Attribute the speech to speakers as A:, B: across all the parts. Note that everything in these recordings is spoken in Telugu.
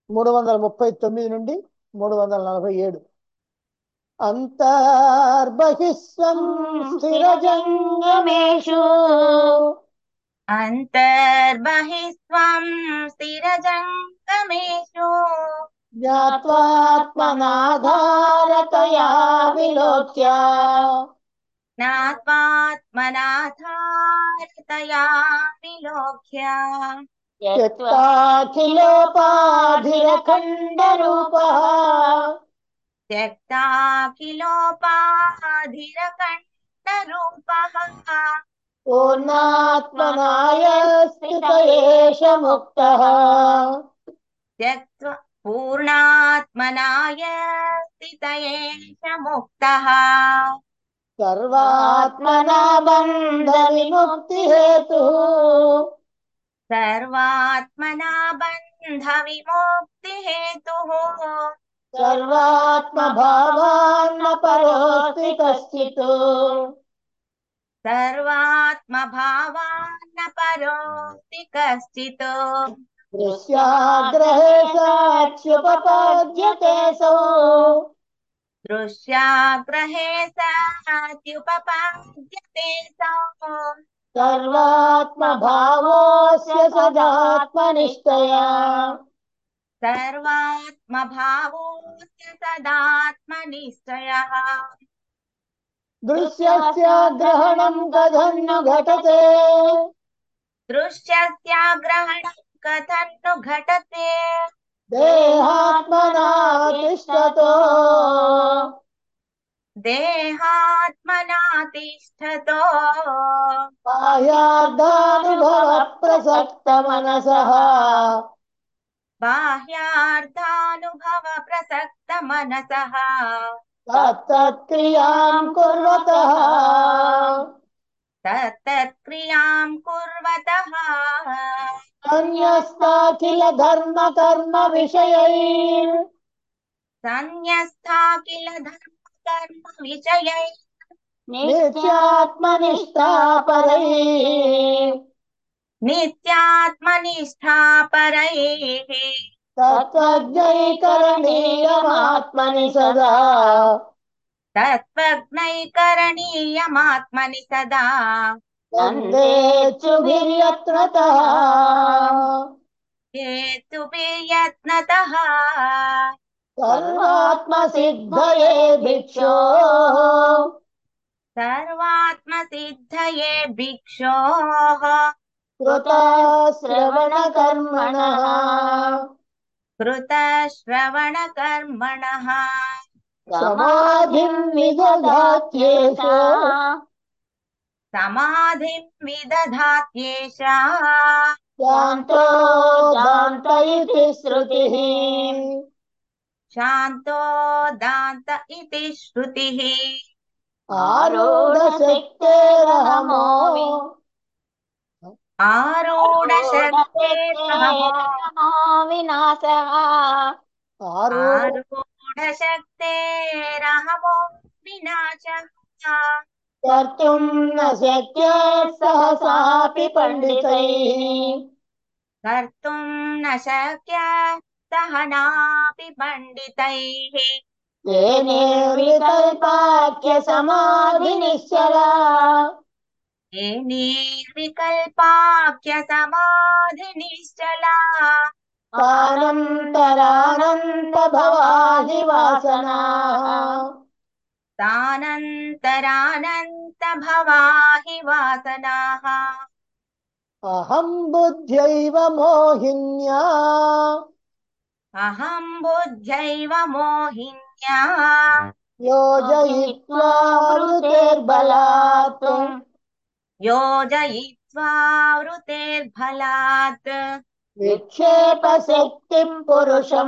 A: మూడు వందల ముప్పై తొమ్మిది నుండి మూడు వందల నలభై ఏడు అంతర్బహిస్వం స్థిరజంగమేషు
B: అంతర్బహిస్వం స్థిరజంగమేషు
A: జ్ఞాత్వాత్మనాధారతయా విలోక్య
B: జ్ఞాత్వాత్మనాథారతయా విలోక్య
A: త్యక్తాఖిలోపాధిరఖండరూపः
B: త్యక్తాఖిలోపాధిరకంఠరూపः
A: పూర్ణాత్మనాయ స్థిత ఏష ముక్తः
B: त्यक्त्वा पूर्णात्मनाय स्थित एष मुक्तः
A: సర్వాత్మనా బంధ విముక్తి హేతు
B: सर्वात्मना बन्धविमुक्तिहेतुः
A: సర్వాత్మ భావాన్న పరోస్తి కశ్చిత్
B: सर्वात्मभावान्न परोऽस्ति कश्चित्
A: దృశ్యాగ్రహే సాక్ష్యుపపాద్యతే సౌ
B: दृश्याग्रहे सात्युपपाद्यते सौ
A: సర్వాత్మ భావోస్య సదాత్మనిష్టయా
B: सर्वात्मभावोऽस्य सदात्मनिश्चयः
A: దృశ్యస్య గ్రహణం కథన్ను ఘటతే
B: दृश्यस्याग्रहणं कथं नु घटते
A: దేహాత్మనా తిష్టతో
B: देहात्मना तिष्ठतो
A: బాహ్యార్థానుభవ ప్రసక్త మనసః
B: बाह्यार्थानुभवप्रसक्तमनसः
A: తత్క్రియాం కుర్వతః
B: तत्तत्क्रियां कुर्वतः
A: అన్యస్తాఖిల ధర్మ కర్మ విషయై
B: सन्न्यस्था किल धर्मकर्मविषयै
A: నిత్యాత్మనిష్టా పరై
B: नित्यात्मनिष्ठा परैः
A: తత్వజ్ఞైకరణీయమాత్మని సదా
B: तत्त्वज्ञैकरणीयमात्मनि सदा
A: నందేచ్చుభిర్యత్నతః
B: हेतुभिर्यत्नतः
A: సర్వాత్మసిద్ధయే భిక్షో
B: सर्वात्मसिद्धये भिक्षोः
A: కృత శ్రవణ కర్మణ
B: कृतश्रवणकर्मणः
A: సమాధిం విదధాత్యేష
B: समाधिं विदधात्येष
A: శాంతో దాంత ఇతి శృతి
B: शान्तो दान्त इति श्रुतिः
A: ఆరూఢ శక్తేరహమో
B: आरूढशक्तेर्नमो
C: వినాశ
A: ఆరూఢ
B: आरूढशक्तेरहमो विनाशः
A: కర్తుం న శక్య సహసాపి పండితై
B: कर्तुं न शक्य सहनापि पण्डितैः
A: ఏ నిర్వికల్పాఖ్య సమాధి నిశ్చలా
B: ये निर्विकल्पाख्य समाधिनिश्चला
A: కానంతరానంత భవాది వాసనా
B: तानन्तरानन्तभवाहि वासनाः
A: అహం బుద్ధ్యైవ మోహిన్యా
B: अहं बुद्ध्यैव मोहिन्या
A: యోజయిత్వా వృతేర్బలాత్
B: योजयित्वा वृतेर्बलात्
A: విక్షేప శక్తిం పురుషం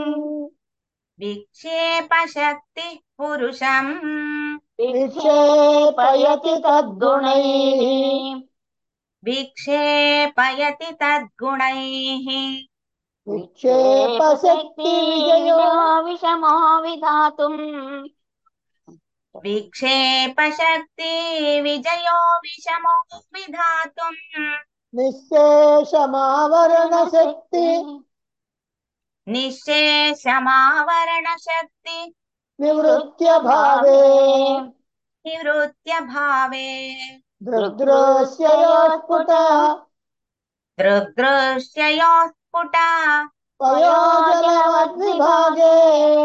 B: विक्षेपशक्तिः पुरुषम्
A: విక్షేపయతి తద్గుణై
B: विक्षेपयति तद्गुणैः
A: విక్షేప శక్తి విజయో
C: విషమో విధాతుం
B: विक्षेपशक्ति विजयो विषमो विधातुम्
A: నిశేషమావరణ శక్తి
B: నిశ్శేషమావరణ శక్తి
A: నివృత్య భావే
B: నివృత్య భావే
A: దృదృశ్యయోస్ఫుట
B: దృగ్దృశ్యయో స్ఫుట
A: పయోజలవద్విభాగే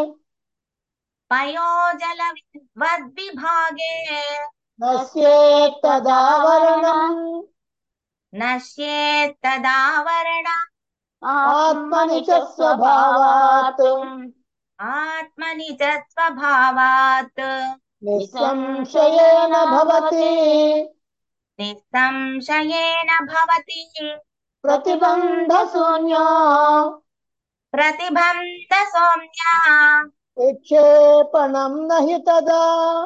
B: పయోజల వద్విభాగే
A: నశ్యేత్తదావరణం
B: నశ్యేత్తదావరణ
A: ఆత్మని చ స్వభావాత్
B: ఆత్మని చ స్వభావాత్
A: నిస్సంశయేన భవతి
B: నిస్సంశయేన భవతి
A: ప్రతిబంధ శూన్యో
B: ప్రతిబంధ సౌమ్య
A: విక్షేపణం నహి తదా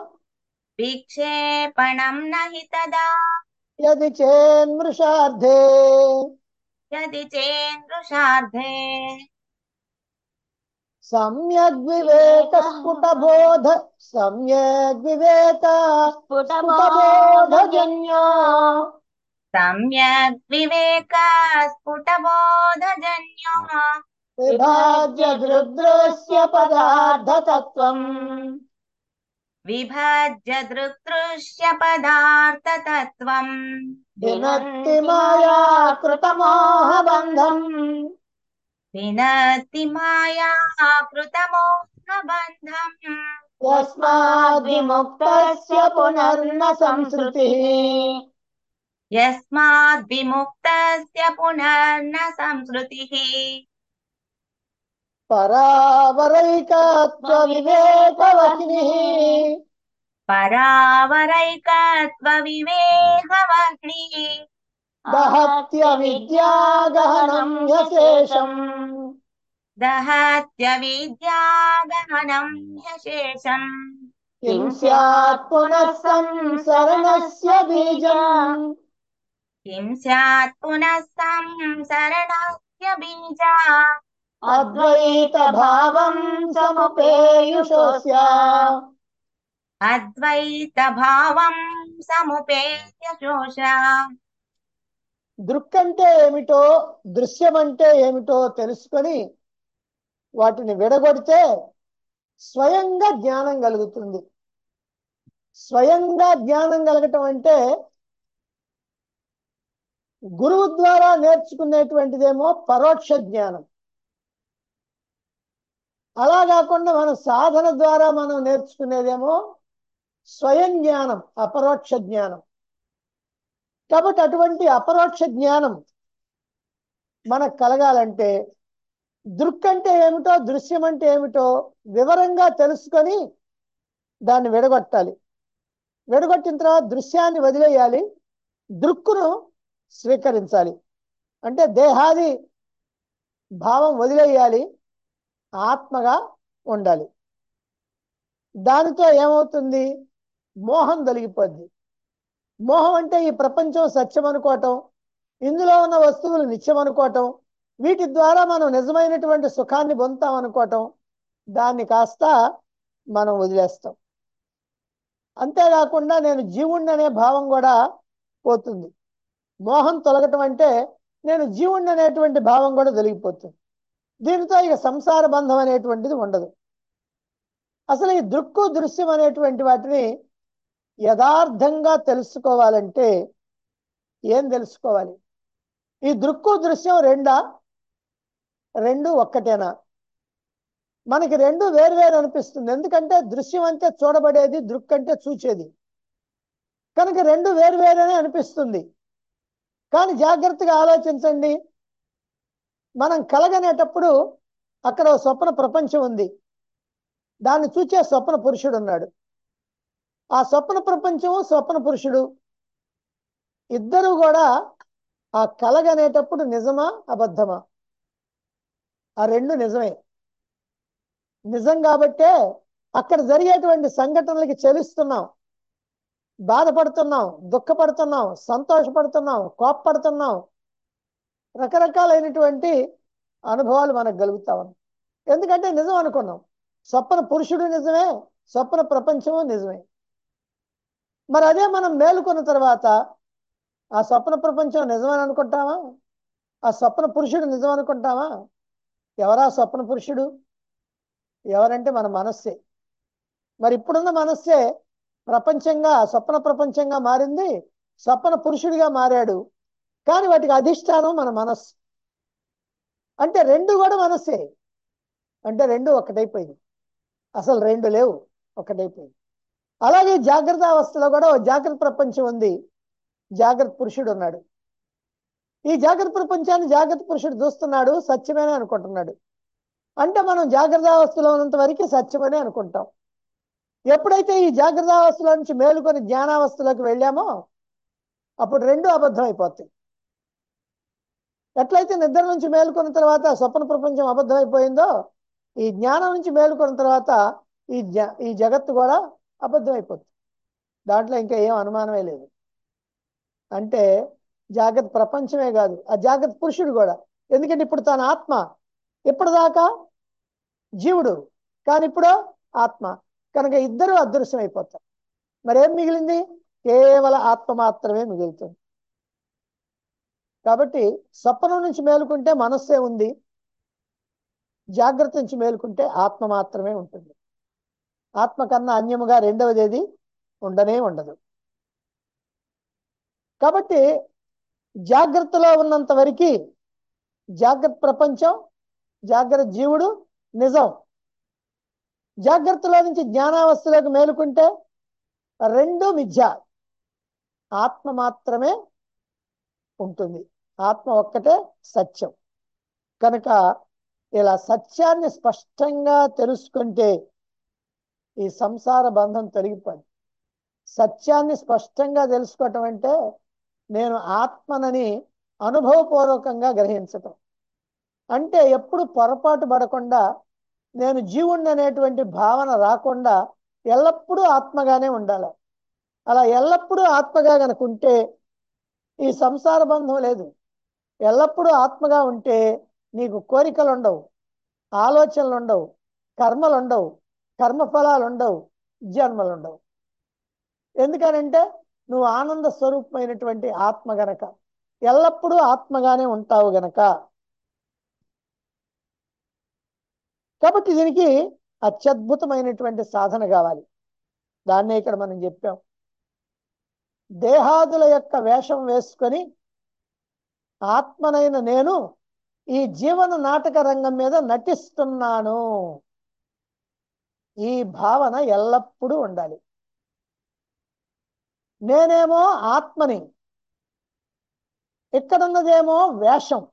B: విక్షేపణం నహి తదా
A: యది చేన్మృషార్థే
B: యది చేంద్రుషార్థే
A: సమ్యగ్వివేక స్ఫుటబోధ సమ్యగ్వివేక స్ఫుటబోధజన్యో
B: సమ్యక్ వివేక స్ఫుటబోధజన్యో
A: విభాజ్య దృదృశ్య పదార్థతత్వం
B: విభజ్య దృదృశ్య పదార్థతత్వం
A: వినత్తి మాయా కృతమోహబంధం
B: వినతి మాయా కృతమోహబంధం
A: యస్మాద్విముక్తస్య పునర్న సంస్కృతి
B: యస్మాద్ విముక్తస్య పునర్న సంస్కృతిః
A: పరావరైకత్వ వివేకవహ్ని
B: పరావరైకత్వ వివేహవహ్ని
A: దహత్య విద్యాగహనం యశేషం
B: దహత్య విద్యాగహనం హ్యశేషం
A: కిం స్యాత్ పునః సంసరణస్య బీజం
B: కిం స్యాత్ పునః సంసరణస్య బీజా
A: అద్వైత భావం సముపేయుషోస్య
B: అద్వైత భావం సముపేయ శోష
A: దృక్ అంటే ఏమిటో దృశ్యం అంటే ఏమిటో తెలుసుకొని వాటిని విడగొడితే స్వయంగా జ్ఞానం కలుగుతుంది స్వయంగా జ్ఞానం కలగటం అంటే గురువు ద్వారా నేర్చుకునేటువంటిదేమో పరోక్ష జ్ఞానం అలా కాకుండా మన సాధన ద్వారా మనం నేర్చుకునేదేమో స్వయం జ్ఞానం అపరోక్ష జ్ఞానం కాబట్టి అటువంటి అపరోక్ష జ్ఞానం మనకు కలగాలంటే దృక్ అంటే ఏమిటో దృశ్యం అంటే ఏమిటో వివరంగా తెలుసుకొని దాన్ని విడగొట్టాలి విడగొట్టిన తర్వాత దృశ్యాన్ని వదిలేయాలి దృక్కును స్వీకరించాలి అంటే దేహాది భావం వదిలేయాలి ఆత్మగా ఉండాలి దానితో ఏమవుతుంది మోహం తొలగిపోద్ది మోహం అంటే ఈ ప్రపంచం సత్యం అనుకోవటం ఇందులో ఉన్న వస్తువులు నిత్యం అనుకోవటం వీటి ద్వారా మనం నిజమైనటువంటి సుఖాన్ని పొందుతాం అనుకోవటం దాన్ని కాస్త మనం వదిలేస్తాం అంతేకాకుండా నేను జీవుణ్ణి అనే భావం కూడా పోతుంది మోహం తొలగటం అంటే నేను జీవుణ్ణి అనేటువంటి భావం కూడా తొలగిపోతుంది దీనితో ఇక సంసార బంధం అనేటువంటిది ఉండదు అసలు ఈ దృక్కు దృశ్యం అనేటువంటి వాటిని యథార్థంగా తెలుసుకోవాలంటే ఏం తెలుసుకోవాలి ఈ దృక్కు దృశ్యం రెండా రెండు ఒక్కటేనా మనకి రెండు వేరువేరు అనిపిస్తుంది ఎందుకంటే దృశ్యం అంటే చూడబడేది దృక్ అంటే చూచేది కనుక రెండు వేరువేరనే అనిపిస్తుంది కానీ జాగ్రత్తగా ఆలోచించండి మనం కలగనేటప్పుడు అక్కడ ఓ స్వప్న ప్రపంచం ఉంది దాన్ని చూచే స్వప్న పురుషుడు ఉన్నాడు ఆ స్వప్న ప్రపంచము స్వప్న పురుషుడు ఇద్దరు కూడా ఆ కలగనేటప్పుడు నిజమా అబద్ధమా ఆ రెండు నిజమే నిజం కాబట్టే అక్కడ జరిగేటువంటి సంఘటనలకి చెలిస్తున్నాం బాధపడుతున్నాం దుఃఖపడుతున్నాం సంతోషపడుతున్నాం కోప్పడుతున్నాం రకరకాలైనటువంటి అనుభవాలు మనకు కలుగుతా ఉన్నాయి ఎందుకంటే నిజం అనుకున్నాం స్వప్న పురుషుడు నిజమే స్వప్న ప్రపంచము నిజమే మరి అదే మనం మేలుకున్న తర్వాత ఆ స్వప్న ప్రపంచం నిజమని అనుకుంటామా ఆ స్వప్న పురుషుడు నిజం అనుకుంటామా ఎవరా స్వప్న పురుషుడు ఎవరంటే మన మనస్సే మరి ఇప్పుడున్న మనస్సే ప్రపంచంగా స్వప్న ప్రపంచంగా మారింది స్వప్న పురుషుడిగా మారాడు కానీ వాటికి అధిష్టానం మన మనస్సు అంటే రెండు కూడా మనస్సే అంటే రెండు ఒక్కటైపోయింది అసలు రెండు లేవు ఒకటైపోయింది అలాగే జాగ్రత్త అవస్థలో కూడా ఓ జాగ్రత్త ప్రపంచం ఉంది జాగ్రత్త పురుషుడు ఉన్నాడు ఈ జాగ్రత్త ప్రపంచాన్ని జాగ్రత్త పురుషుడు చూస్తున్నాడు సత్యమేనే అనుకుంటున్నాడు అంటే మనం జాగ్రత్త అవస్థలో ఉన్నంత వరకు సత్యమనే అనుకుంటాం ఎప్పుడైతే ఈ జాగ్రత్త అవస్థలో నుంచి మేలుకొని జ్ఞానావస్థలోకి వెళ్ళామో అప్పుడు రెండు అబద్ధం అయిపోతాయి ఎట్లయితే నిద్ర నుంచి మేలుకున్న తర్వాత స్వప్న ప్రపంచం అబద్ధం అయిపోయిందో ఈ జ్ఞానం నుంచి మేలుకున్న తర్వాత ఈ జ ఈ జగత్తు కూడా అబద్ధం అయిపోతుంది దాంట్లో ఇంకా ఏం అనుమానమే లేదు అంటే జాగ్రత్త ప్రపంచమే కాదు ఆ జాగ్రత్త పురుషుడు కూడా ఎందుకంటే ఇప్పుడు తన ఆత్మ ఇప్పటిదాకా జీవుడు కానీ ఇప్పుడు ఆత్మ కనుక ఇద్దరు అదృశ్యం అయిపోతారు మరేం మిగిలింది కేవల ఆత్మ మాత్రమే మిగులుతుంది కాబట్టి స్వప్నం నుంచి మేలుకుంటే మనస్సే ఉంది జాగ్రత్త నుంచి మేలుకుంటే ఆత్మ మాత్రమే ఉంటుంది ఆత్మ కన్నా అన్యముగా రెండవది ఏది ఉండనే ఉండదు కాబట్టి జాగ్రత్తలో ఉన్నంత వరకు జాగ్రత్త ప్రపంచం జాగ్రత్త జీవుడు నిజం జాగ్రత్తలో నుంచి జ్ఞానావస్థలోకి మేలుకుంటే రెండు మిథ్య ఆత్మ మాత్రమే ఉంటుంది ఆత్మ ఒక్కటే సత్యం కనుక ఇలా సత్యాన్ని స్పష్టంగా తెలుసుకుంటే ఈ సంసార బంధం తొలగిపోయింది సత్యాన్ని స్పష్టంగా తెలుసుకోవటం అంటే నేను ఆత్మనని అనుభవపూర్వకంగా గ్రహించటం అంటే ఎప్పుడు పొరపాటు పడకుండా నేను జీవుణ్ణి అనేటువంటి భావన రాకుండా ఎల్లప్పుడూ ఆత్మగానే ఉండాలి అలా ఎల్లప్పుడూ ఆత్మగా కనుకుంటే ఈ సంసార బంధం లేదు ఎల్లప్పుడూ ఆత్మగా ఉంటే నీకు కోరికలు ఉండవు ఆలోచనలు ఉండవు కర్మలు ఉండవు కర్మఫలాలు ఉండవు జన్మలు ఉండవు ఎందుకనంటే నువ్వు ఆనంద స్వరూపమైనటువంటి ఆత్మ గనక ఎల్లప్పుడూ ఆత్మగానే ఉంటావు గనక కాబట్టి దీనికి అత్యద్భుతమైనటువంటి సాధన కావాలి దాన్నే ఇక్కడ మనం చెప్పాం దేహాదుల యొక్క వేషం వేసుకొని ఆత్మనైన నేను ఈ జీవన నాటక రంగం మీద నటిస్తున్నాను ఈ భావన ఎల్లప్పుడూ ఉండాలి నేనేమో ఆత్మని ఇక్కడున్నదేమో వేషం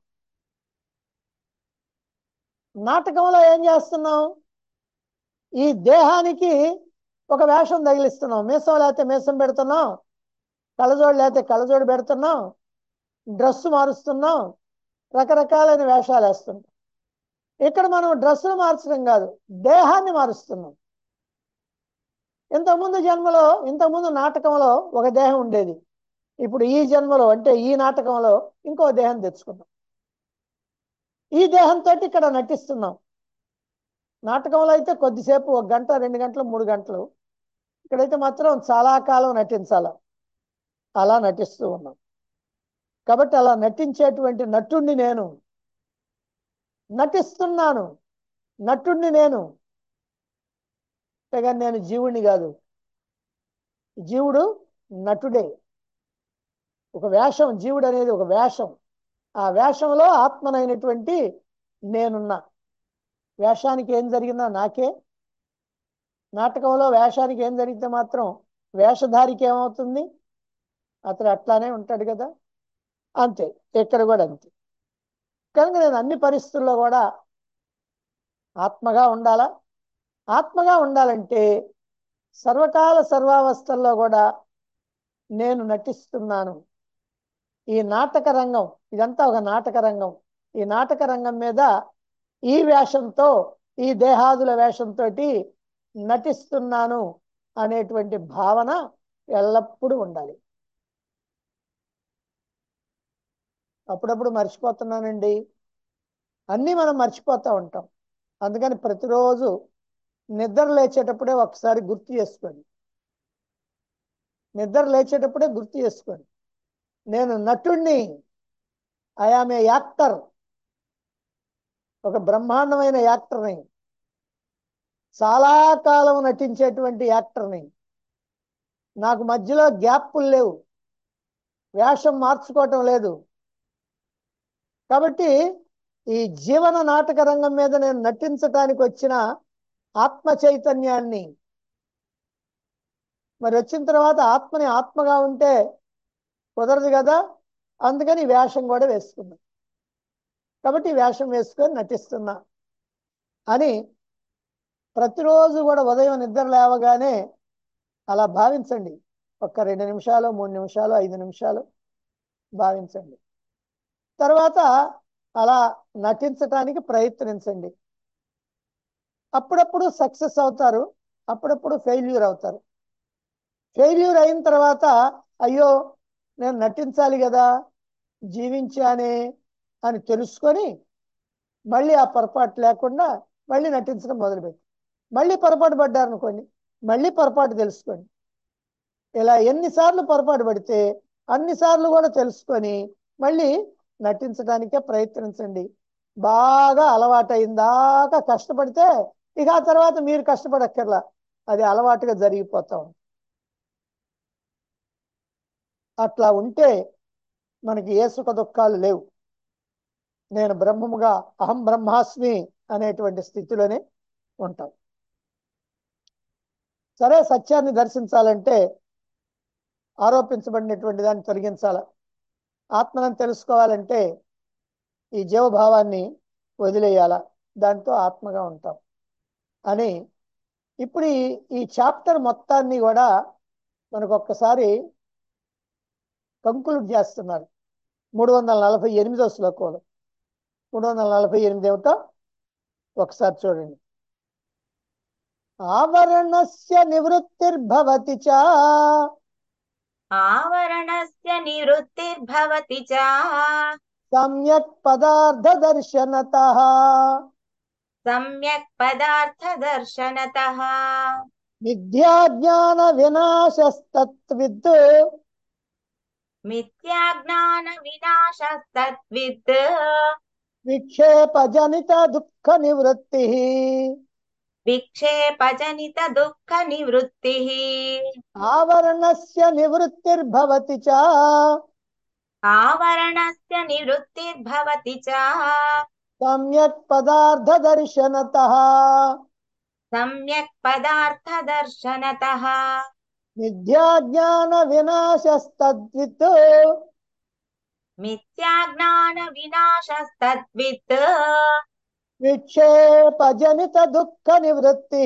A: నాటకంలో ఏం చేస్తున్నాం ఈ దేహానికి ఒక వేషం తగిలిస్తున్నాం మీసం లేకపోతే మీసం పెడుతున్నాం కళ్ళజోడు లేకపోతే కళ్ళజోడు పెడుతున్నాం డ్రెస్సు మారుస్తున్నాం రకరకాలైన వేషాలు వేస్తున్నాం ఇక్కడ మనం డ్రెస్సులు మార్చడం కాదు దేహాన్ని మారుస్తున్నాం ఇంతకుముందు జన్మలో ఇంతకుముందు నాటకంలో ఒక దేహం ఉండేది ఇప్పుడు ఈ జన్మలో అంటే ఈ నాటకంలో ఇంకో దేహం తెచ్చుకున్నాం ఈ దేహంతో ఇక్కడ నటిస్తున్నాం నాటకంలో అయితే కొద్దిసేపు ఒక గంట రెండు గంటలు మూడు గంటలు ఇక్కడైతే మాత్రం చాలా కాలం నటించాల అలా నటిస్తూ ఉన్నాం కాబట్టి అలా నటించేటువంటి నటుణ్ణి నేను నటిస్తున్నాను నటుణ్ణి నేను అంతేగాని నేను జీవుణ్ణి కాదు జీవుడు నటుడే ఒక వేషం జీవుడు అనేది ఒక వేషం ఆ వేషంలో ఆత్మనైనటువంటి నేనున్నా వేషానికి ఏం జరిగిందా నాకే నాటకంలో వేషానికి ఏం జరిగితే మాత్రం వేషధారికి ఏమవుతుంది అతడు అట్లానే ఉంటాడు కదా అంతే ఇక్కడ కూడా అంతే కనుక నేను అన్ని పరిస్థితుల్లో కూడా ఆత్మగా ఉండాలా ఆత్మగా ఉండాలంటే సర్వకాల సర్వావస్థల్లో కూడా నేను నటిస్తున్నాను ఈ నాటక రంగం ఇదంతా ఒక నాటక రంగం ఈ నాటక రంగం మీద ఈ వేషంతో ఈ దేహాదుల వేషంతో నటిస్తున్నాను అనేటువంటి భావన ఎల్లప్పుడూ ఉండాలి అప్పుడప్పుడు మర్చిపోతున్నానండి అన్నీ మనం మర్చిపోతూ ఉంటాం అందుకని ప్రతిరోజు నిద్ర లేచేటప్పుడే ఒకసారి గుర్తు చేసుకోండి నిద్ర లేచేటప్పుడే గుర్తు చేసుకోండి నేను నటుణ్ణి ఐఆమ్ ఏ యాక్టర్ ఒక బ్రహ్మాండమైన యాక్టర్ని చాలా కాలం నటించేటువంటి యాక్టర్ని నాకు మధ్యలో గ్యాప్లు లేవు వేషం మార్చుకోవటం లేదు కాబట్టి ఈ జీవన నాటక రంగం మీద నేను నటించటానికి వచ్చిన ఆత్మ చైతన్యాన్ని మరి వచ్చిన తర్వాత ఆత్మని ఆత్మగా ఉంటే కుదరదు కదా అందుకని ఈ వేషం కూడా వేసుకున్నా కాబట్టి ఈ వేషం వేసుకొని నటిస్తున్నా అని ప్రతిరోజు కూడా ఉదయం నిద్ర లేవగానే అలా భావించండి ఒక్క రెండు నిమిషాలు మూడు నిమిషాలు ఐదు నిమిషాలు భావించండి తర్వాత అలా నటించటానికి ప్రయత్నించండి అప్పుడప్పుడు సక్సెస్ అవుతారు అప్పుడప్పుడు ఫెయిల్యూర్ అవుతారు ఫెయిల్యూర్ అయిన తర్వాత అయ్యో నేను నటించాలి కదా జీవించానే అని తెలుసుకొని మళ్ళీ ఆ పొరపాటు లేకుండా మళ్ళీ నటించడం మొదలుపెట్టి మళ్ళీ పొరపాటు పడ్డారనుకోండి మళ్ళీ పొరపాటు తెలుసుకోండి ఇలా ఎన్నిసార్లు పొరపాటు పడితే అన్నిసార్లు కూడా తెలుసుకొని మళ్ళీ నటించడానికే ప్రయత్నించండి బాగా అలవాటైందాకా కష్టపడితే ఇక ఆ తర్వాత మీరు కష్టపడక్కర్లా అది అలవాటుగా జరిగిపోతా ఉంది అట్లా ఉంటే మనకి ఏ సుఖ దుఃఖాలు లేవు నేను బ్రహ్మముగా అహం బ్రహ్మాస్మి అనేటువంటి స్థితిలోనే ఉంటాం సరే సత్యాన్ని దర్శించాలంటే ఆరోపించబడినటువంటి దాన్ని తొలగించాల ఆత్మను తెలుసుకోవాలంటే ఈ జీవభావాన్ని వదిలేయాల దాంతో ఆత్మగా ఉంటాం అని ఇప్పుడు ఈ ఈ చాప్టర్ మొత్తాన్ని కూడా మనకు ఒక్కసారి కంక్లూడ్ చేస్తున్నారు మూడు వందల నలభై ఎనిమిదో శ్లోకంలో మూడు వందల నలభై ఎనిమిది ఏమిటో ఒకసారి చూడండి ఆవరణస్య నివృత్తిర్భవతి చ
B: ఆవరణస్య నివృత్తిర్భవతి చ
A: సమ్యక్ పదార్థ దర్శనత
B: సమ్యక్ పదార్థ దర్శనతః
A: విద్యా జ్ఞాన వినాశస్తత్విద్
B: మిథ్యాజ్ఞాన వినాశస్తద్విత్
A: విక్షేప జనిత దుఃఖ నివృత్తి
B: విక్షేపజనిత దుఃఖ నివృత్తి
A: ఆవరణస్య నివృత్తిర్భవతి చ
B: ఆవరణస్య నివృత్తిర్భవతి చ
A: సమ్యక్ పదార్థ దర్శనత
B: సమ్యక్ పదార్థ దర్శనతః
A: విద్యా జ్ఞాన వినాశస్తద్విత్
B: మిథ్యాజ్ఞాన వినాశస్తద్విత్
A: విక్షేప జనిత దుఃఖ నివృత్తి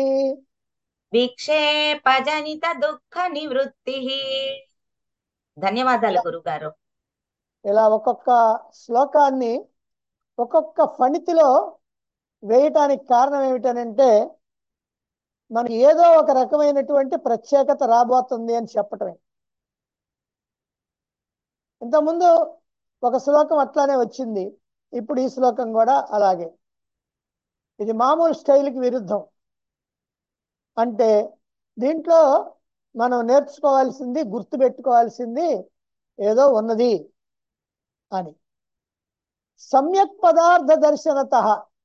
B: విక్షేపజనిత దుఃఖ నివృత్తి ధన్యవాదాలు గురుగారు
A: ఇలా ఒక్కొక్క శ్లోకాన్ని ఒక్కొక్క ఫణితిలో వేయటానికి కారణం ఏమిటనంటే మనకి ఏదో ఒక రకమైనటువంటి ప్రత్యేకత రాబోతుంది అని చెప్పటమే ఇంతకుముందు ఒక శ్లోకం అట్లానే వచ్చింది ఇప్పుడు ఈ శ్లోకం కూడా అలాగే ఇది మామూలు స్టైల్కి విరుద్ధం అంటే దీంట్లో మనం నేర్చుకోవాల్సింది గుర్తుపెట్టుకోవాల్సింది ఏదో ఉన్నది అని సమ్యక్ పదార్థ దర్శనత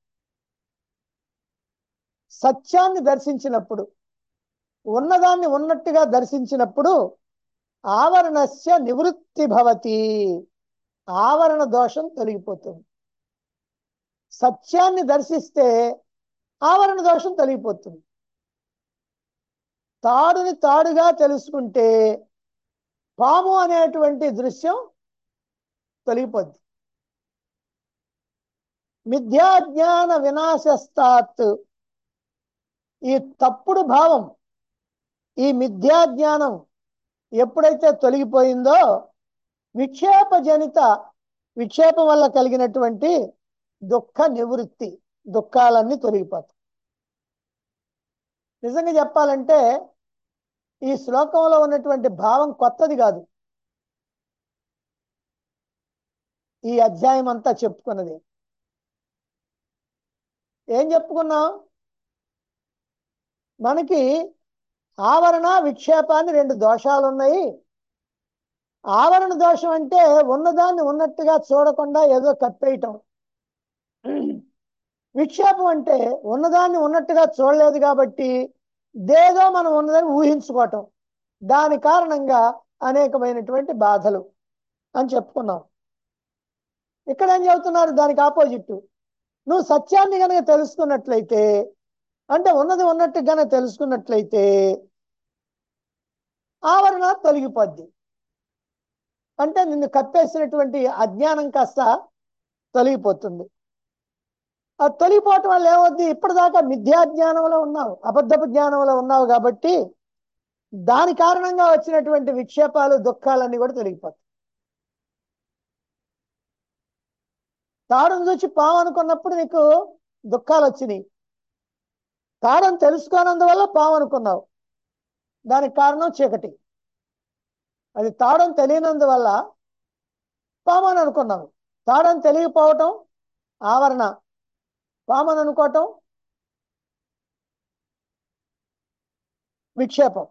A: సత్యాన్ని దర్శించినప్పుడు ఉన్నదాన్ని ఉన్నట్టుగా దర్శించినప్పుడు ఆవరణస్య నివృత్తి భవతి ఆవరణ దోషం తొలగిపోతుంది సత్యాన్ని దర్శిస్తే ఆవరణ దోషం తొలగిపోతుంది తాడుని తాడుగా తెలుసుకుంటే పాము అనేటువంటి దృశ్యం తొలగిపోద్ది మిథ్యాజ్ఞాన వినాశస్తాత్ ఈ తప్పుడు భావం ఈ మిథ్యాజ్ఞానం ఎప్పుడైతే తొలగిపోయిందో విక్షేప జనిత విక్షేపం వల్ల కలిగినటువంటి దుఃఖ నివృత్తి దుఃఖాలన్నీ తొలగిపోతాయి నిజంగా చెప్పాలంటే ఈ శ్లోకంలో ఉన్నటువంటి భావం కొత్తది కాదు ఈ అధ్యాయం అంతా చెప్పుకున్నది ఏం చెప్పుకున్నాం మనకి ఆవరణ విక్షేపాన్ని రెండు దోషాలు ఉన్నాయి ఆవరణ దోషం అంటే ఉన్నదాన్ని ఉన్నట్టుగా చూడకుండా ఏదో కప్పేయటం విక్షేపం అంటే ఉన్నదాన్ని ఉన్నట్టుగా చూడలేదు కాబట్టి దేదో మనం ఉన్నదని ఊహించుకోవటం దాని కారణంగా అనేకమైనటువంటి బాధలు అని చెప్పుకున్నాం ఇక్కడ ఏం చెబుతున్నారు దానికి ఆపోజిట్ నువ్వు సత్యాన్ని కనుక తెలుసుకున్నట్లయితే అంటే ఉన్నది ఉన్నట్టు కనుక తెలుసుకున్నట్లయితే ఆవరణ తొలగిపోద్ది అంటే నిన్ను కప్పేసినటువంటి అజ్ఞానం కాస్త తొలగిపోతుంది ఆ తొలగిపోవటం వల్ల ఏమవుద్ది ఇప్పటిదాకా మిథ్యా జ్ఞానంలో ఉన్నావు అబద్ధపు జ్ఞానంలో ఉన్నావు కాబట్టి దాని కారణంగా వచ్చినటువంటి విక్షేపాలు దుఃఖాలన్నీ కూడా తొలగిపోతాయి తాడును చూసి పాము అనుకున్నప్పుడు నీకు దుఃఖాలు వచ్చినాయి తాడని తెలుసుకోనందువల్ల పాము అనుకున్నావు దానికి కారణం చీకటి అది తాడని తెలియనందువల్ల పాము అని అనుకున్నావు తాడని తెలియకపోవటం ఆవరణ పాము అని అనుకోవటం విక్షేపం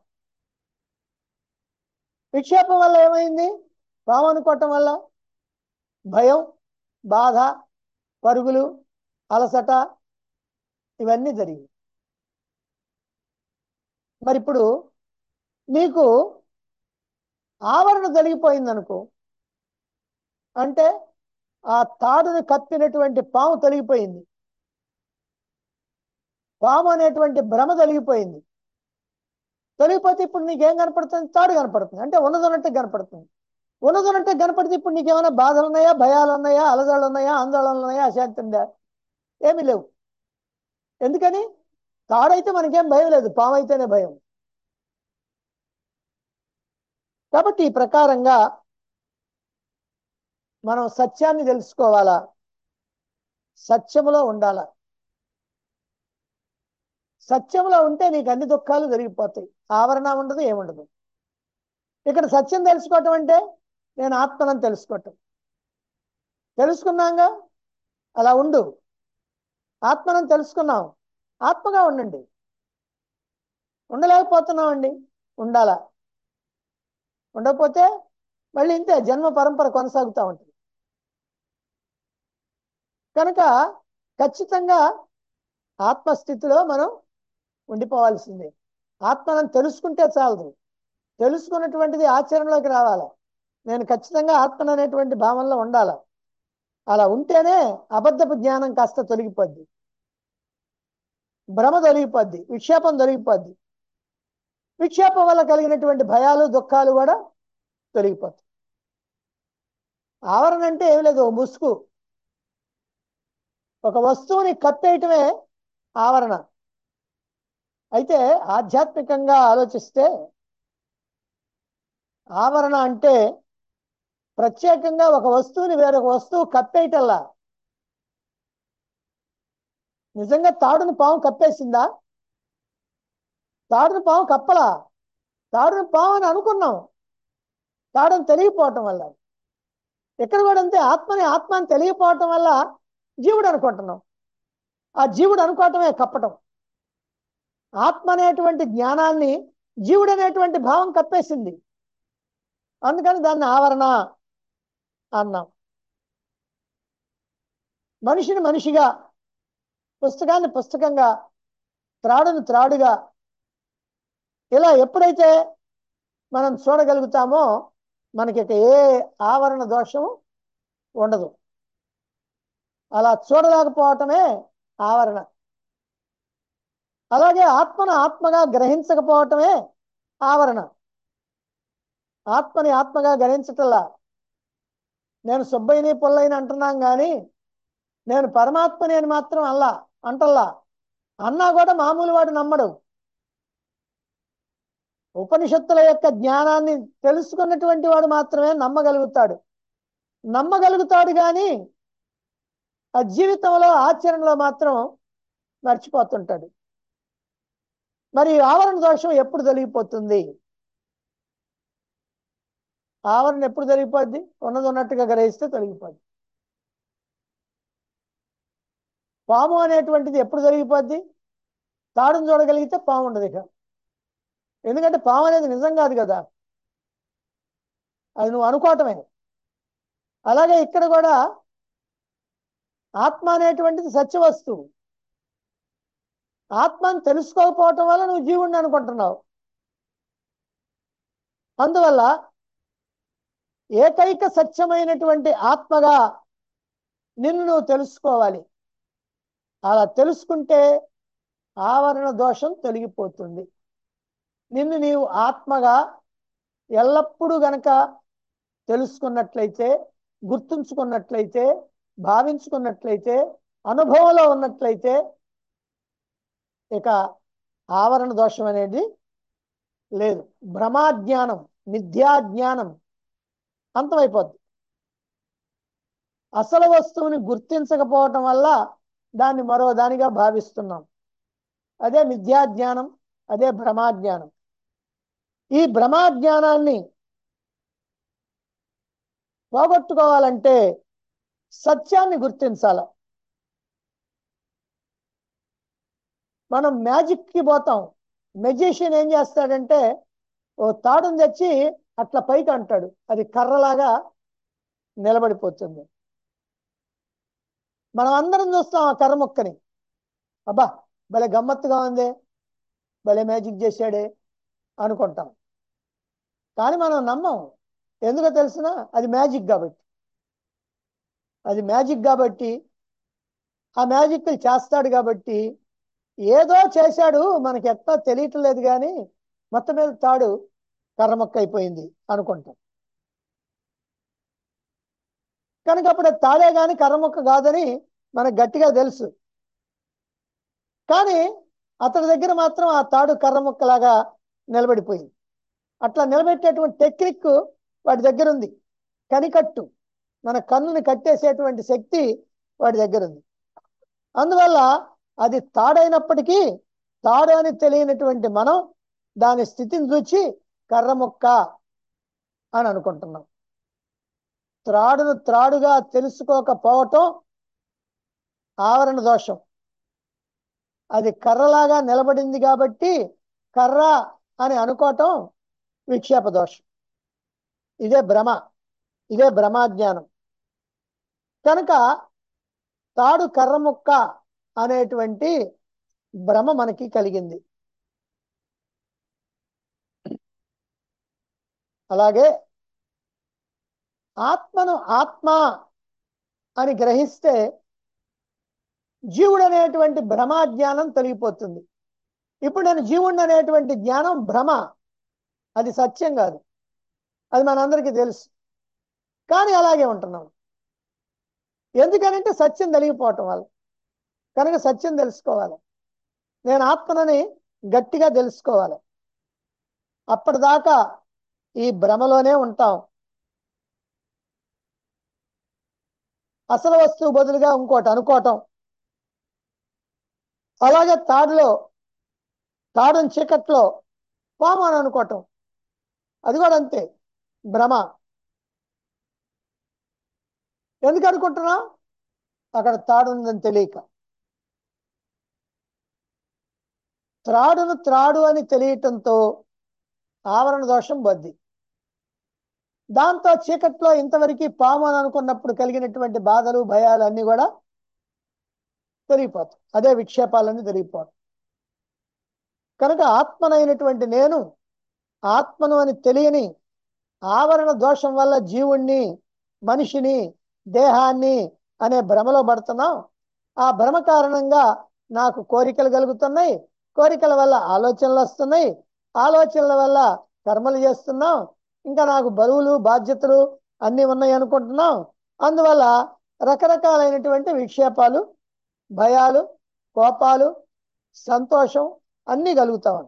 A: విక్షేపం వల్ల ఏమైంది పాము అనుకోవటం వల్ల భయం బాధ పరుగులు అలసట ఇవన్నీ జరిగింది మరి ఇప్పుడు నీకు ఆవరణ తొలగిపోయింది అనుకో అంటే ఆ తాడుని కప్పినటువంటి పాము తొలగిపోయింది పాము అనేటువంటి భ్రమ తొలగిపోయింది తొలగిపోతే ఇప్పుడు నీకేం కనపడుతుంది తాడు కనపడుతుంది అంటే ఉన్నదన్నట్టు కనపడుతుంది ఉన్నదన్నట్టు కనపడితే ఇప్పుడు నీకేమైనా బాధలు ఉన్నాయా భయాలు ఉన్నాయా అలజడులు ఉన్నాయా ఆందోళనలు ఉన్నాయా అశాంతి ఉందా ఏమీ లేవు ఎందుకని తాడైతే మనకేం భయం లేదు పాము అయితేనే భయం కాబట్టి ఈ ప్రకారంగా మనం సత్యాన్ని తెలుసుకోవాలా సత్యములో ఉండాలా సత్యంలో ఉంటే నీకు అన్ని దుఃఖాలు జరిగిపోతాయి ఆవరణ ఉండదు ఏముండదు ఇక్కడ సత్యం తెలుసుకోవటం అంటే నేను ఆత్మనని తెలుసుకోవటం తెలుసుకున్నాగా అలా ఉండు ఆత్మనని తెలుసుకున్నాం ఆత్మగా ఉండండి ఉండలేకపోతున్నామండి ఉండాలా ఉండకపోతే మళ్ళీ ఇంతే జన్మ పరంపర కొనసాగుతూ ఉంటుంది కనుక ఖచ్చితంగా ఆత్మస్థితిలో మనం ఉండిపోవాల్సిందే ఆత్మను తెలుసుకుంటే చాలదు తెలుసుకున్నటువంటిది ఆచరణలోకి రావాలా నేను ఖచ్చితంగా ఆత్మను అనేటువంటి భావనలో ఉండాలా అలా ఉంటేనే అబద్ధపు జ్ఞానం కాస్త తొలగిపోద్ది భ్రమ తొలగిపోద్ది విక్షేపం తొలగిపోద్ది విక్షేపం వల్ల కలిగినటువంటి భయాలు దుఃఖాలు కూడా తొలగిపోతాయి ఆవరణ అంటే ఏం లేదు ఓ ముసుగు ఒక వస్తువుని కప్పేయటమే ఆవరణ అయితే ఆధ్యాత్మికంగా ఆలోచిస్తే ఆవరణ అంటే ప్రత్యేకంగా ఒక వస్తువుని వేరొక వస్తువు కప్పేయటల్లా నిజంగా తాడుని పాము కప్పేసిందా తాడుని పాము కప్పలా తాడుని పాము అని అనుకున్నాం తాడని తెలియపోవటం వల్ల ఇక్కడ కూడా అంతే ఆత్మని ఆత్మ అని తెలియపోవటం వల్ల జీవుడు అనుకుంటున్నాం ఆ జీవుడు అనుకోవటమే కప్పటం ఆత్మ అనేటువంటి జ్ఞానాన్ని జీవుడు అనేటువంటి భావం కప్పేసింది అందుకని దాన్ని ఆవరణ అన్నాం మనిషిని మనిషిగా పుస్తకాన్ని పుస్తకంగా త్రాడును త్రాడుగా ఇలా ఎప్పుడైతే మనం చూడగలుగుతామో మనకి ఇక ఏ ఆవరణ దోషము ఉండదు అలా చూడలేకపోవటమే ఆవరణ అలాగే ఆత్మను ఆత్మగా గ్రహించకపోవటమే ఆవరణ ఆత్మని ఆత్మగా గ్రహించటల్లా నేను సుబ్బయ్యని పుల్లయ్యని అంటున్నాం కానీ నేను పరమాత్మని అని మాత్రం అల్లా అంటల్లా అన్నా కూడా మామూలు వాడు నమ్మడు ఉపనిషత్తుల యొక్క జ్ఞానాన్ని తెలుసుకున్నటువంటి వాడు మాత్రమే నమ్మగలుగుతాడు నమ్మగలుగుతాడు కానీ ఆ జీవితంలో ఆచరణలో మాత్రం మర్చిపోతుంటాడు మరి ఈ ఆవరణ దోషం ఎప్పుడు తొలగిపోతుంది ఆవరణ ఎప్పుడు తొలగిపోద్ది ఉన్నది ఉన్నట్టుగా గ్రహిస్తే తొలగిపోద్ది పాము అనేటువంటిది ఎప్పుడు తొలగిపోద్ది తాడును చూడగలిగితే పాము ఉండదు ఇక ఎందుకంటే పాము అనేది నిజం కాదు కదా అది నువ్వు అనుకోవటమే అలాగే ఇక్కడ కూడా ఆత్మ అనేటువంటిది సత్య వస్తువు ఆత్మను తెలుసుకోకపోవటం వల్ల నువ్వు జీవుణ్ణి అనుకుంటున్నావు అందువల్ల ఏకైక సత్యమైనటువంటి ఆత్మగా నిన్ను నువ్వు తెలుసుకోవాలి అలా తెలుసుకుంటే ఆవరణ దోషం తొలగిపోతుంది నిన్ను నీవు ఆత్మగా ఎల్లప్పుడూ గనక తెలుసుకున్నట్లయితే గుర్తుంచుకున్నట్లయితే భావించుకున్నట్లయితే అనుభవంలో ఉన్నట్లయితే ఇక ఆవరణ దోషం అనేది లేదు భ్రమాజ్ఞానం మిథ్యాజ్ఞానం అంతమైపోద్ది అసలు వస్తువుని గుర్తించకపోవటం వల్ల దాన్ని మరో దానిగా భావిస్తున్నాం అదే మిథ్యాజ్ఞానం అదే భ్రమాజ్ఞానం ఈ భ్రమాజ్ఞానాన్ని పోగొట్టుకోవాలంటే సత్యాన్ని గుర్తించాల మనం మ్యాజిక్కి పోతాం మెజిషియన్ ఏం చేస్తాడంటే ఓ తాడుని తెచ్చి అట్లా పైకి అంటాడు అది కర్రలాగా నిలబడిపోతుంది మనం అందరం చూస్తాం ఆ కర్ర ముక్కని అబ్బా భలే గమ్మత్తుగా ఉంది భలే మ్యాజిక్ చేశాడే అనుకుంటాం కానీ మనం నమ్మం ఎందుకో తెలిసిన అది మ్యాజిక్ కాబట్టి అది మ్యాజిక్ కాబట్టి ఆ మ్యాజిక్ చేస్తాడు కాబట్టి ఏదో చేశాడు మనకి ఎట్లా తెలియటం లేదు కానీ మొత్తం మీద తాడు కర్రమొక్క అయిపోయింది అనుకుంటాం కనుక అప్పుడు అది తాడే కానీ కర్రమొక్క కాదని మనకు గట్టిగా తెలుసు కానీ అతని దగ్గర మాత్రం ఆ తాడు కర్రముక్కలాగా నిలబడిపోయింది అట్లా నిలబెట్టేటువంటి టెక్నిక్ వాడి దగ్గర ఉంది కనికట్టు మన కన్నుని కట్టేసేటువంటి శక్తి వాడి దగ్గర ఉంది అందువల్ల అది తాడైనప్పటికీ తాడు అని తెలియనటువంటి మనం దాని స్థితిని చూచి కర్రముక్క అని అనుకుంటున్నాం త్రాడును త్రాడుగా తెలుసుకోకపోవటం ఆవరణ దోషం అది కర్రలాగా నిలబడింది కాబట్టి కర్ర అని అనుకోవటం విక్షేప దోషం ఇదే భ్రమ ఇదే భ్రమాజ్ఞానం కనుక తాడు కర్ర ముక్క అనేటువంటి భ్రమ మనకి కలిగింది అలాగే ఆత్మను ఆత్మ అని గ్రహిస్తే జీవుడు అనేటువంటి భ్రమాజ్ఞానం తొలగిపోతుంది ఇప్పుడు నేను జీవుడు అనేటువంటి జ్ఞానం భ్రమ అది సత్యం కాదు అది మనందరికీ తెలుసు కానీ అలాగే ఉంటున్నాం ఎందుకనంటే సత్యం తెలిగిపోవటం వల్ల కనుక సత్యం తెలుసుకోవాలి నేను ఆత్మనని గట్టిగా తెలుసుకోవాలి అప్పటిదాకా ఈ భ్రమలోనే ఉంటాం అసలు వస్తువు బదులుగా ఇంకోటి అనుకోవటం అలాగే తాడులో తాడుని చీకట్లో పాము అని అనుకోవటం అది కూడా అంతే భ్రమ ఎందుకు అనుకుంటున్నా అక్కడ తాడు ఉందని తెలియక త్రాడును త్రాడు అని తెలియటంతో ఆవరణ దోషం బద్ది దాంతో చీకట్లో ఇంతవరకు పాము అని అనుకున్నప్పుడు కలిగినటువంటి బాధలు భయాలు అన్ని కూడా తొలగిపోతాయి అదే విక్షేపాలన్నీ తొలగిపోతాయి కనుక ఆత్మనైనటువంటి నేను ఆత్మను అని తెలియని ఆవరణ దోషం వల్ల జీవుణ్ణి మనిషిని దేహాన్ని అనే భ్రమలో పడుతున్నాం ఆ భ్రమ కారణంగా నాకు కోరికలు కలుగుతున్నాయి కోరికల వల్ల ఆలోచనలు వస్తున్నాయి ఆలోచనల వల్ల కర్మలు చేస్తున్నాం ఇంకా నాకు బరువులు బాధ్యతలు అన్నీ ఉన్నాయి అనుకుంటున్నాం అందువల్ల రకరకాలైనటువంటి విక్షేపాలు భయాలు కోపాలు సంతోషం అన్నీ కలుగుతాం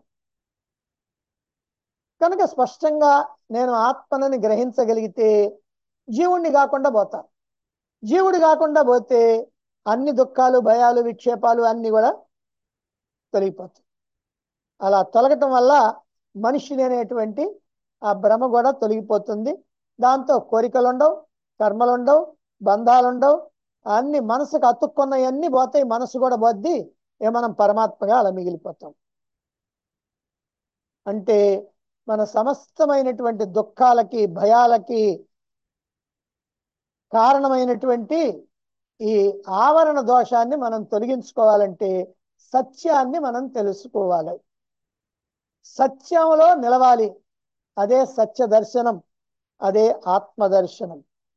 A: కనుక స్పష్టంగా నేను ఆత్మనని గ్రహించగలిగితే జీవుణ్ణి కాకుండా పోతా జీవుడు కాకుండా పోతే అన్ని దుఃఖాలు భయాలు విక్షేపాలు అన్ని కూడా తొలగిపోతాయి అలా తొలగటం వల్ల మనిషిని అనేటువంటి ఆ భ్రమ కూడా తొలగిపోతుంది దాంతో కోరికలు ఉండవు కర్మలు ఉండవు బంధాలు ఉండవు అన్ని మనసుకు అతుక్కున్నవన్నీ పోతాయి మనసు కూడా పోద్ది ఏ మనం పరమాత్మగా అలా మిగిలిపోతాం అంటే మన సమస్తమైనటువంటి దుఃఖాలకి భయాలకి కారణమైనటువంటి ఈ ఆవరణ దోషాన్ని మనం తొలగించుకోవాలంటే సత్యాన్ని మనం తెలుసుకోవాలి సత్యంలో నిలవాలి అదే సత్య దర్శనం అదే ఆత్మ దర్శనం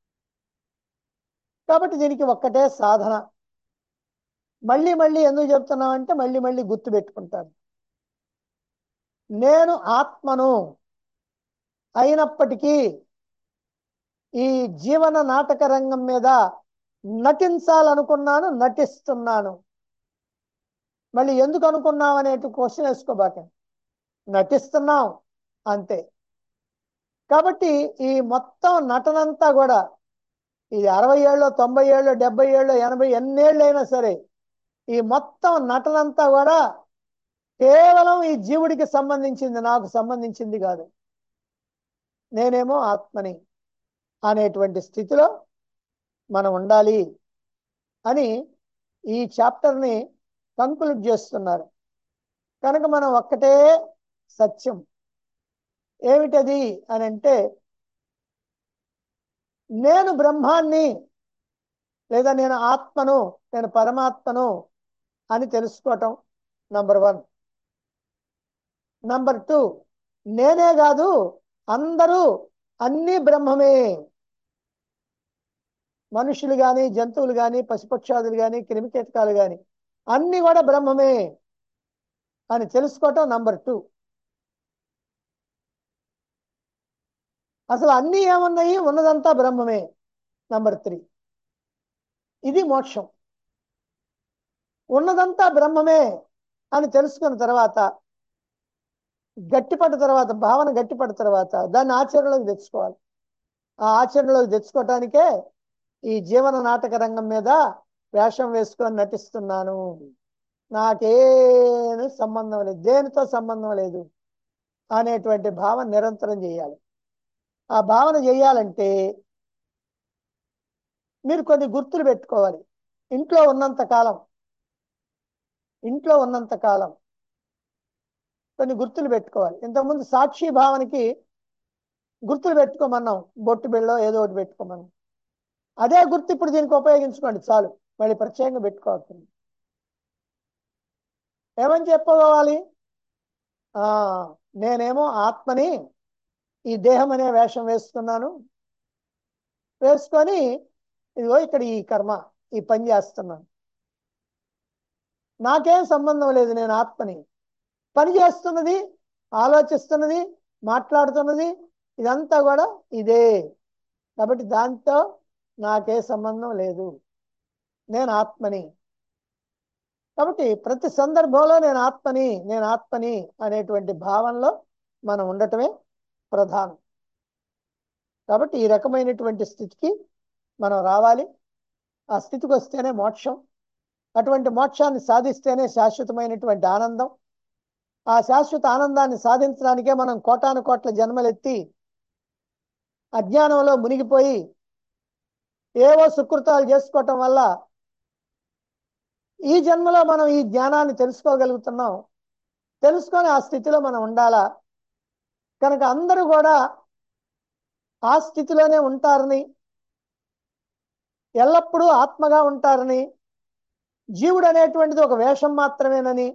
A: కాబట్టి దీనికి ఒక్కటే సాధన మళ్ళీ మళ్ళీ ఎందుకు చెప్తున్నామంటే మళ్ళీ మళ్ళీ గుర్తు పెట్టుకుంటాను నేను ఆత్మను అయినప్పటికీ ఈ జీవన నాటక రంగం మీద నటించాలనుకున్నాను నటిస్తున్నాను మళ్ళీ ఎందుకు అనుకున్నాం అనేటి క్వశ్చన్ వేసుకోబాకండి నటిస్తున్నాం అంతే కాబట్టి ఈ మొత్తం నటనంతా కూడా ఇది అరవై ఏళ్ళు తొంభై ఏళ్ళు డెబ్బై ఏళ్ళు ఎనభై ఎన్నేళ్ళు అయినా సరే ఈ మొత్తం నటనంతా కూడా కేవలం ఈ జీవుడికి సంబంధించింది నాకు సంబంధించింది కాదు నేనేమో ఆత్మని అనేటువంటి స్థితిలో మనం ఉండాలి అని ఈ చాప్టర్ని కంక్లూడ్ చేస్తున్నారు కనుక మనం ఒక్కటే సత్యం ఏమిటది అని అంటే నేను బ్రహ్మాన్ని లేదా నేను ఆత్మను నేను పరమాత్మను అని తెలుసుకోవటం నంబర్ వన్ నంబర్ టూ నేనే కాదు అందరూ అన్ని బ్రహ్మమే మనుషులు కానీ జంతువులు కానీ పశుపక్షాదులు కానీ క్రిమికీటకాలు కానీ అన్ని కూడా బ్రహ్మమే అని తెలుసుకోవటం నంబర్ టూ అసలు అన్ని ఏమున్నాయి ఉన్నదంతా బ్రహ్మమే నంబర్ త్రీ ఇది మోక్షం ఉన్నదంతా బ్రహ్మమే అని తెలుసుకున్న తర్వాత గట్టిపడ్డ తర్వాత భావన గట్టిపడ్డ తర్వాత దాన్ని ఆచరణలోకి తెచ్చుకోవాలి ఆ ఆచరణలోకి తెచ్చుకోవటానికే ఈ జీవన నాటక రంగం మీద వేషం వేసుకొని నటిస్తున్నాను నాకేమి సంబంధం లేదు దేనితో సంబంధం లేదు అనేటువంటి భావన నిరంతరం చేయాలి ఆ భావన చేయాలంటే మీరు కొన్ని గుర్తులు పెట్టుకోవాలి ఇంట్లో ఉన్నంత కాలం ఇంట్లో ఉన్నంత కాలం కొన్ని గుర్తులు పెట్టుకోవాలి ఇంతకుముందు సాక్షి భావనకి గుర్తులు పెట్టుకోమన్నాం బొట్టు బిళ్ళో ఏదో ఒకటి పెట్టుకోమన్నాం అదే గుర్తు ఇప్పుడు దీనికి ఉపయోగించుకోండి చాలు మళ్ళీ ప్రత్యేకంగా పెట్టుకోవాలి ఏమని చెప్పుకోవాలి ఆ నేనేమో ఆత్మని ఈ దేహం అనే వేషం వేస్తున్నాను వేసుకొని ఇదిగో ఇక్కడ ఈ కర్మ ఈ పని చేస్తున్నాను నాకేం సంబంధం లేదు నేను ఆత్మని పని చేస్తున్నది ఆలోచిస్తున్నది మాట్లాడుతున్నది ఇదంతా కూడా ఇదే కాబట్టి దాంతో నాకే సంబంధం లేదు నేను ఆత్మని కాబట్టి ప్రతి సందర్భంలో నేను ఆత్మని నేను ఆత్మని అనేటువంటి భావనలో మనం ఉండటమే ప్రధానం కాబట్టి ఈ రకమైనటువంటి స్థితికి మనం రావాలి ఆ స్థితికి వస్తేనే మోక్షం అటువంటి మోక్షాన్ని సాధిస్తేనే శాశ్వతమైనటువంటి ఆనందం ఆ శాశ్వత ఆనందాన్ని సాధించడానికే మనం కోటాను కోట్ల జన్మలెత్తి అజ్ఞానంలో మునిగిపోయి ఏవో సుకృతాలు చేసుకోవటం వల్ల ఈ జన్మలో మనం ఈ జ్ఞానాన్ని తెలుసుకోగలుగుతున్నాం తెలుసుకొని ఆ స్థితిలో మనం ఉండాలా కనుక అందరూ కూడా ఆ స్థితిలోనే ఉంటారని ఎల్లప్పుడూ ఆత్మగా ఉంటారని జీవుడు అనేటువంటిది ఒక వేషం మాత్రమేనని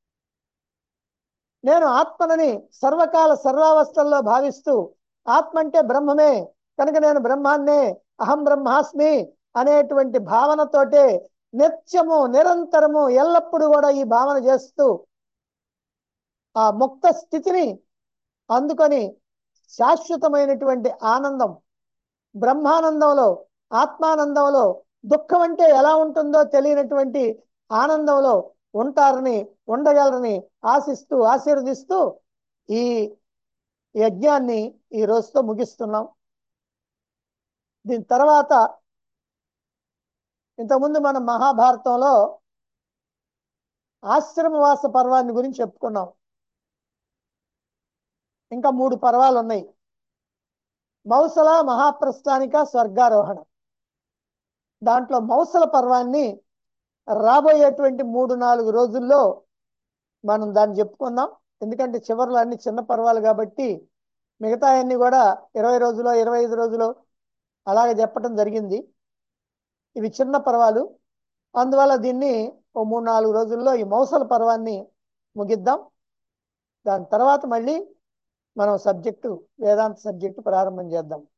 A: నేను ఆత్మనని సర్వకాల సర్వావస్థల్లో భావిస్తూ ఆత్మ అంటే బ్రహ్మమే కనుక నేను బ్రహ్మాన్నే అహం బ్రహ్మాస్మి అనేటువంటి భావనతోటే నిత్యము నిరంతరము ఎల్లప్పుడూ కూడా ఈ భావన చేస్తూ ఆ ముక్త స్థితిని అందుకొని శాశ్వతమైనటువంటి ఆనందం బ్రహ్మానందంలో ఆత్మానందంలో దుఃఖం అంటే ఎలా ఉంటుందో తెలియనటువంటి ఆనందంలో ఉంటారని ఉండగలరని ఆశిస్తూ ఆశీర్వదిస్తూ ఈ యజ్ఞాన్ని ఈ రోజుతో ముగిస్తున్నాం దీని తర్వాత ఇంతకుముందు మనం మహాభారతంలో ఆశ్రమవాస పర్వాన్ని గురించి చెప్పుకున్నాం ఇంకా మూడు పర్వాలు ఉన్నాయి మౌసల మహాప్రస్థానిక స్వర్గారోహణ దాంట్లో మౌసల పర్వాన్ని రాబోయేటువంటి మూడు నాలుగు రోజుల్లో మనం దాన్ని చెప్పుకుందాం ఎందుకంటే చివరిలో అన్ని చిన్న పర్వాలు కాబట్టి మిగతా అన్ని కూడా ఇరవై రోజులు ఇరవై ఐదు రోజులు అలాగే చెప్పటం జరిగింది ఇవి చిన్న పర్వాలు అందువల్ల దీన్ని ఓ మూడు నాలుగు రోజుల్లో ఈ మౌసల పర్వాన్ని ముగిద్దాం దాని తర్వాత మళ్ళీ మనం సబ్జెక్టు వేదాంత సబ్జెక్టు ప్రారంభం చేద్దాం